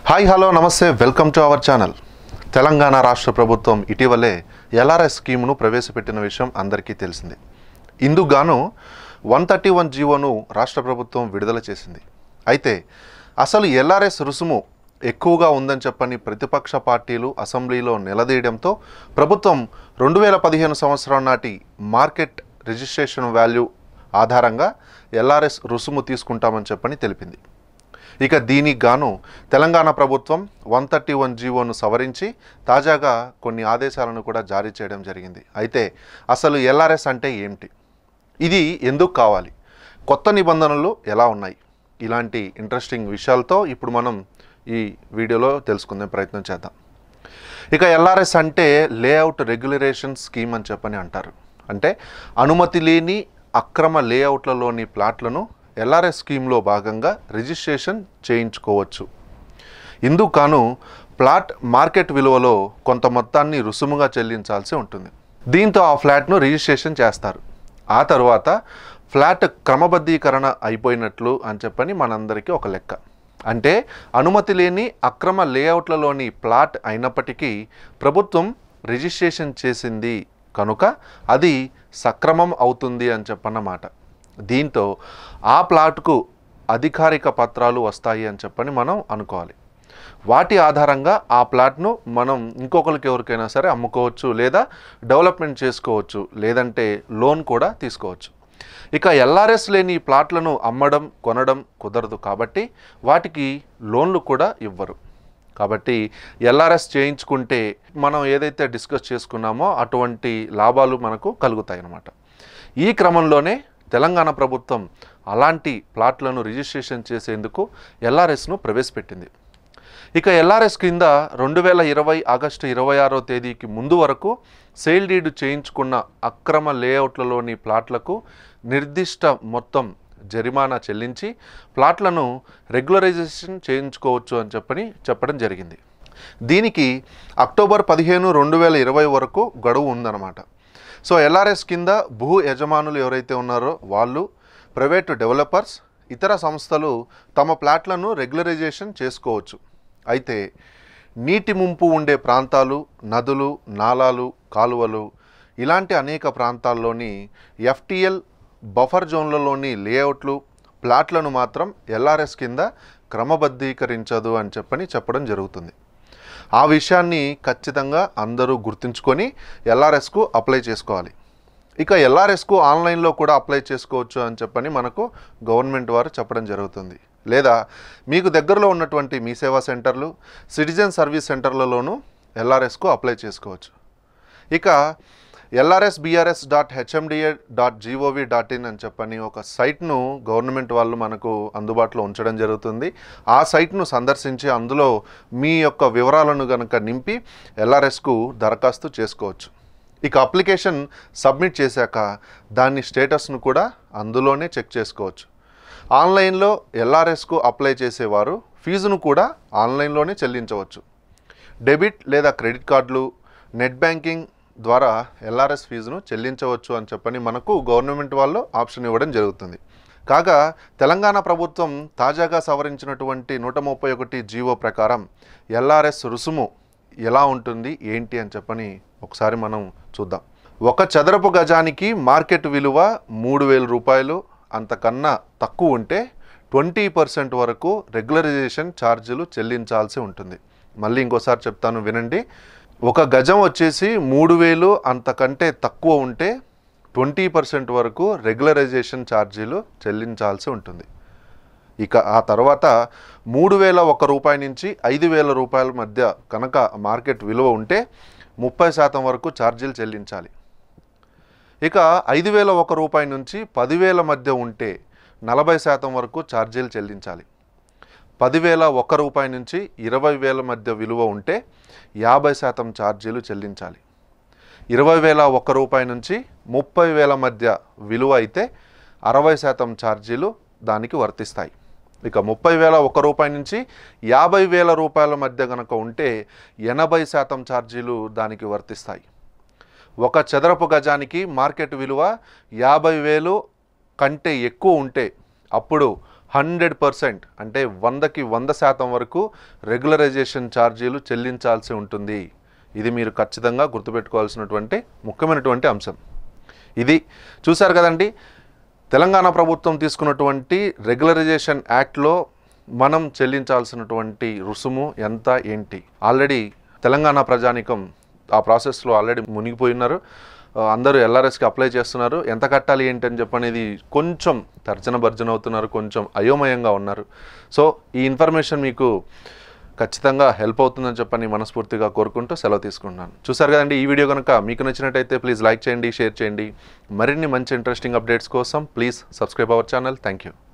hi hello namaste welcome to our channel Telangana రాష్ట్ర ప్రభుత్వం ఇటీవలే ఎల్ఆర్ఎస్ స్కీమ్ను ప్రవేశపెట్టిన విషయం అందరికీ తెలిసిందే ఇందుకు గాను వన్ థర్టీ వన్ జీవోను రాష్ట్ర ప్రభుత్వం విడుదల చేసింది అయితే అసలు ఎల్ఆర్ఎస్ రుసుము ఎక్కువగా ఉందని చెప్పని ప్రతిపక్ష పార్టీలు అసెంబ్లీలో నిలదీయడంతో ప్రభుత్వం రెండు వేల పదిహేను సంవత్సరం నాటి మార్కెట్ రిజిస్ట్రేషన్ వాల్యూ ఆధారంగా ఎల్ఆర్ఎస్ రుసుము తీసుకుంటామని చెప్పని తెలిపింది ఇక దీనికి గాను తెలంగాణ ప్రభుత్వం వన్ థర్టీ వన్ జీవోను సవరించి తాజాగా కొన్ని ఆదేశాలను కూడా జారీ చేయడం జరిగింది అయితే అసలు ఎల్ఆర్ఎస్ అంటే ఏమిటి ఇది ఎందుకు కావాలి కొత్త నిబంధనలు ఎలా ఉన్నాయి ఇలాంటి ఇంట్రెస్టింగ్ విషయాలతో ఇప్పుడు మనం ఈ వీడియోలో తెలుసుకునే ప్రయత్నం చేద్దాం ఇక ఎల్ఆర్ఎస్ అంటే లేఅవుట్ రెగ్యులరేషన్ స్కీమ్ అని చెప్పని అంటారు అంటే అనుమతి లేని అక్రమ లేఅవుట్లలోని ప్లాట్లను ఎల్ఆర్ఎస్ స్కీమ్లో భాగంగా రిజిస్ట్రేషన్ చేయించుకోవచ్చు ఇందుకు కాను ప్లాట్ మార్కెట్ విలువలో కొంత మొత్తాన్ని రుసుముగా చెల్లించాల్సి ఉంటుంది దీంతో ఆ ఫ్లాట్ను రిజిస్ట్రేషన్ చేస్తారు ఆ తర్వాత ఫ్లాట్ క్రమబద్ధీకరణ అయిపోయినట్లు అని చెప్పని మనందరికీ ఒక లెక్క అంటే అనుమతి లేని అక్రమ లేఅవుట్లలోని ప్లాట్ అయినప్పటికీ ప్రభుత్వం రిజిస్ట్రేషన్ చేసింది కనుక అది సక్రమం అవుతుంది అని చెప్పన్నమాట దీంతో ఆ ప్లాట్కు అధికారిక పత్రాలు వస్తాయి అని చెప్పని మనం అనుకోవాలి వాటి ఆధారంగా ఆ ప్లాట్ను మనం ఇంకొకరికి ఎవరికైనా సరే అమ్ముకోవచ్చు లేదా డెవలప్మెంట్ చేసుకోవచ్చు లేదంటే లోన్ కూడా తీసుకోవచ్చు ఇక ఎల్ఆర్ఎస్ లేని ప్లాట్లను అమ్మడం కొనడం కుదరదు కాబట్టి వాటికి లోన్లు కూడా ఇవ్వరు కాబట్టి ఎల్ఆర్ఎస్ చేయించుకుంటే మనం ఏదైతే డిస్కస్ చేసుకున్నామో అటువంటి లాభాలు మనకు కలుగుతాయి అన్నమాట ఈ క్రమంలోనే తెలంగాణ ప్రభుత్వం అలాంటి ప్లాట్లను రిజిస్ట్రేషన్ చేసేందుకు ఎల్ఆర్ఎస్ను ప్రవేశపెట్టింది ఇక ఎల్ఆర్ఎస్ కింద రెండు వేల ఇరవై ఆగస్టు ఇరవై ఆరో తేదీకి ముందు వరకు సేల్ డీడ్ చేయించుకున్న అక్రమ లేఅవుట్లలోని ప్లాట్లకు నిర్దిష్ట మొత్తం జరిమానా చెల్లించి ప్లాట్లను రెగ్యులరైజేషన్ చేయించుకోవచ్చు అని చెప్పని చెప్పడం జరిగింది దీనికి అక్టోబర్ పదిహేను రెండు వేల ఇరవై వరకు గడువు ఉందన్నమాట సో ఎల్ఆర్ఎస్ కింద భూ యజమానులు ఎవరైతే ఉన్నారో వాళ్ళు ప్రైవేటు డెవలపర్స్ ఇతర సంస్థలు తమ ప్లాట్లను రెగ్యులరైజేషన్ చేసుకోవచ్చు అయితే నీటి ముంపు ఉండే ప్రాంతాలు నదులు నాలాలు కాలువలు ఇలాంటి అనేక ప్రాంతాల్లోని ఎఫ్టిఎల్ బఫర్ జోన్లలోని లేఅవుట్లు ప్లాట్లను మాత్రం ఎల్ఆర్ఎస్ కింద క్రమబద్ధీకరించదు అని చెప్పని చెప్పడం జరుగుతుంది ఆ విషయాన్ని ఖచ్చితంగా అందరూ గుర్తుంచుకొని ఎల్ఆర్ఎస్కు అప్లై చేసుకోవాలి ఇక ఎల్ఆర్ఎస్కు ఆన్లైన్లో కూడా అప్లై చేసుకోవచ్చు అని చెప్పని మనకు గవర్నమెంట్ వారు చెప్పడం జరుగుతుంది లేదా మీకు దగ్గరలో ఉన్నటువంటి మీ సేవా సెంటర్లు సిటిజన్ సర్వీస్ సెంటర్లలోనూ ఎల్ఆర్ఎస్కు అప్లై చేసుకోవచ్చు ఇక LRS BRS dot HMDA dot gov dot in అని చెప్పని ఒక సైట్ను గవర్నమెంట్ వాళ్ళు మనకు అందుబాటులో ఉంచడం జరుగుతుంది ఆ సైట్ను సందర్శించి అందులో మీ యొక్క వివరాలను కనుక నింపి ఎల్ఆర్ఎస్కు దరఖాస్తు చేసుకోవచ్చు ఇక అప్లికేషన్ సబ్మిట్ చేశాక దాని స్టేటస్ను కూడా అందులోనే చెక్ చేసుకోవచ్చు ఆన్లైన్లో ఎల్ఆర్ఎస్కు అప్లై చేసేవారు ఫీజును కూడా ఆన్లైన్లోనే చెల్లించవచ్చు డెబిట్ లేదా క్రెడిట్ కార్డులు నెట్ బ్యాంకింగ్ ద్వారా ఎల్ఆర్ఎస్ ఫీజును చెల్లించవచ్చు అని చెప్పని మనకు గవర్నమెంట్ వాళ్ళు ఆప్షన్ ఇవ్వడం జరుగుతుంది కాగా తెలంగాణ ప్రభుత్వం తాజాగా సవరించినటువంటి నూట ముప్పై ఒకటి జీవో ప్రకారం ఎల్ఆర్ఎస్ రుసుము ఎలా ఉంటుంది ఏంటి అని చెప్పని ఒకసారి మనం చూద్దాం ఒక చదరపు గజానికి మార్కెట్ విలువ మూడు వేల రూపాయలు అంతకన్నా తక్కువ ఉంటే ట్వంటీ పర్సెంట్ వరకు రెగ్యులరైజేషన్ ఛార్జీలు చెల్లించాల్సి ఉంటుంది మళ్ళీ ఇంకోసారి చెప్తాను వినండి ఒక గజం వచ్చేసి మూడు వేలు అంతకంటే తక్కువ ఉంటే ట్వంటీ పర్సెంట్ వరకు రెగ్యులరైజేషన్ ఛార్జీలు చెల్లించాల్సి ఉంటుంది ఇక ఆ తర్వాత మూడు వేల ఒక రూపాయి నుంచి ఐదు వేల రూపాయల మధ్య కనుక మార్కెట్ విలువ ఉంటే ముప్పై శాతం వరకు ఛార్జీలు చెల్లించాలి ఇక ఐదు వేల ఒక రూపాయి నుంచి పదివేల మధ్య ఉంటే నలభై శాతం వరకు ఛార్జీలు చెల్లించాలి పదివేల ఒక్క రూపాయి నుంచి ఇరవై వేల మధ్య విలువ ఉంటే యాభై శాతం ఛార్జీలు చెల్లించాలి ఇరవై వేల ఒక్క రూపాయి నుంచి ముప్పై వేల మధ్య విలువ అయితే అరవై శాతం ఛార్జీలు దానికి వర్తిస్తాయి ఇక ముప్పై వేల ఒక రూపాయి నుంచి యాభై వేల రూపాయల మధ్య కనుక ఉంటే ఎనభై శాతం ఛార్జీలు దానికి వర్తిస్తాయి ఒక చదరపు గజానికి మార్కెట్ విలువ యాభై వేలు కంటే ఎక్కువ ఉంటే అప్పుడు హండ్రెడ్ పర్సెంట్ అంటే వందకి వంద శాతం వరకు రెగ్యులరైజేషన్ ఛార్జీలు చెల్లించాల్సి ఉంటుంది ఇది మీరు ఖచ్చితంగా గుర్తుపెట్టుకోవాల్సినటువంటి ముఖ్యమైనటువంటి అంశం ఇది చూశారు కదండి తెలంగాణ ప్రభుత్వం తీసుకున్నటువంటి రెగ్యులరైజేషన్ యాక్ట్లో మనం చెల్లించాల్సినటువంటి రుసుము ఎంత ఏంటి ఆల్రెడీ తెలంగాణ ప్రజానికం ఆ ప్రాసెస్లో ఆల్రెడీ మునిగిపోయి ఉన్నారు ఆ, అందరూ ఎల్ఆర్ఎస్కి అప్లై చేస్తున్నారు ఎంత కట్టాలి ఏంటి అని చెప్పనేది కొంచెం తర్జన భర్జన అవుతున్నారు కొంచెం అయోమయంగా ఉన్నారు సో ఈ ఇన్ఫర్మేషన్ మీకు ఖచ్చితంగా హెల్ప్ అవుతుందని చెప్పని మనస్ఫూర్తిగా కోరుకుంటూ సెలవు తీసుకుంటున్నాను చూసారు కదండి ఈ వీడియో కనుక మీకు నచ్చినట్టయితే ప్లీజ్ లైక్ చేయండి షేర్ చేయండి మరిన్ని మంచి ఇంట్రెస్టింగ్ అప్డేట్స్ కోసం please subscribe our channel thank you